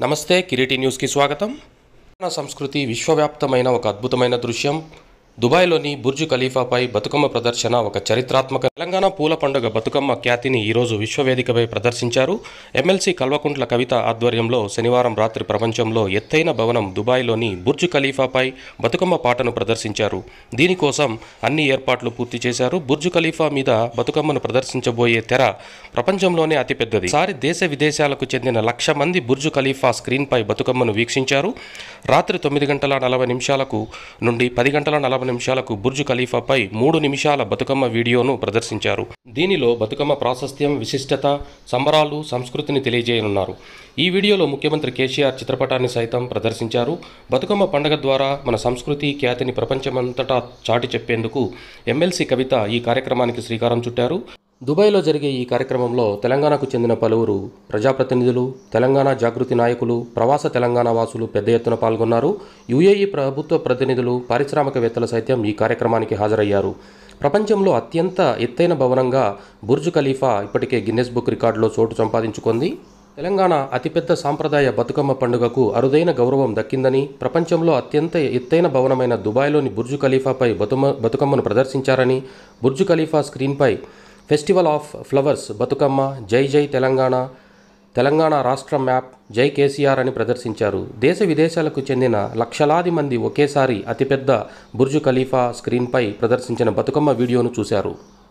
నమస్తే కిరీటి న్యూస్కి స్వాగతం తెలంగాణ సంస్కృతి విశ్వవ్యాప్తమైన ఒక అద్భుతమైన దృశ్యం దుబాయ్లోని బుర్జు ఖలీఫాపై బతుకమ్మ ప్రదర్శన ఒక చరిత్రాత్మక తెలంగాణ పూల పండుగ బతుకమ్మ ఖ్యాతిని ఈరోజు విశ్వవేదికపై ప్రదర్శించారు ఎమ్మెల్సీ కల్వకుంట్ల కవిత ఆధ్వర్యంలో శనివారం రాత్రి ప్రపంచంలో ఎత్తైన భవనం దుబాయ్లోని బుర్జు ఖలీఫాపై బతుకమ్మ పాటను ప్రదర్శించారు దీనికోసం అన్ని ఏర్పాట్లు పూర్తి చేశారు బుర్జు ఖలీఫా మీద బతుకమ్మను ప్రదర్శించబోయే తెర ప్రపంచంలోనే అతిపెద్దది సారి దేశ విదేశాలకు చెందిన లక్ష మంది బుర్జు ఖలీఫా స్క్రీన్పై బతుకమ్మను వీక్షించారు రాత్రి తొమ్మిది గంటల నలభై నిమిషాలకు నుండి పది గంటల నలభై నిమిషాలకు బుర్జు ఖలీఫాపై మూడు నిమిషాల బతుకమ్మ వీడియోను ప్రదర్శించారు దీనిలో బతుకమ్మ ప్రాశస్త్యం విశిష్టత సంబరాలు సంస్కృతిని తెలియజేయనున్నారు ఈ వీడియోలో ముఖ్యమంత్రి కేసీఆర్ చిత్రపటాన్ని సైతం ప్రదర్శించారు బతుకమ్మ పండుగ ద్వారా మన సంస్కృతి ఖ్యాతిని ప్రపంచమంతటా చాటి చెప్పేందుకు ఎమ్మెల్సీ కవిత ఈ కార్యక్రమానికి శ్రీకారం చుట్టారు దుబాయ్లో జరిగే ఈ కార్యక్రమంలో తెలంగాణకు చెందిన పలువురు ప్రజాప్రతినిధులు తెలంగాణ జాగృతి నాయకులు ప్రవాస తెలంగాణ వాసులు పెద్ద ఎత్తున పాల్గొన్నారు యుఏఈ ప్రభుత్వ ప్రతినిధులు పారిశ్రామికవేత్తలు సైతం ఈ కార్యక్రమానికి హాజరయ్యారు ప్రపంచంలో అత్యంత ఎత్తైన భవనంగా బుర్జ్ ఖలీఫా ఇప్పటికే గిన్నెస్ బుక్ రికార్డులో చోటు సంపాదించుకుంది తెలంగాణ అతిపెద్ద సాంప్రదాయ బతుకమ్మ పండుగకు అరుదైన గౌరవం దక్కిందని ప్రపంచంలో అత్యంత ఎత్తైన భవనమైన దుబాయ్లోని బుర్జు ఖలీఫాపై బతుమ బతుకమ్మను ప్రదర్శించారని బుర్జు ఖలీఫా స్క్రీన్పై ఫెస్టివల్ ఆఫ్ ఫ్లవర్స్ బతుకమ్మ జై జై తెలంగాణ తెలంగాణ రాష్ట్ర మ్యాప్ జై కేసీఆర్ అని ప్రదర్శించారు దేశ విదేశాలకు చెందిన లక్షలాది మంది ఒకేసారి అతిపెద్ద బుర్జు ఖలీఫా స్క్రీన్పై ప్రదర్శించిన బతుకమ్మ వీడియోను చూశారు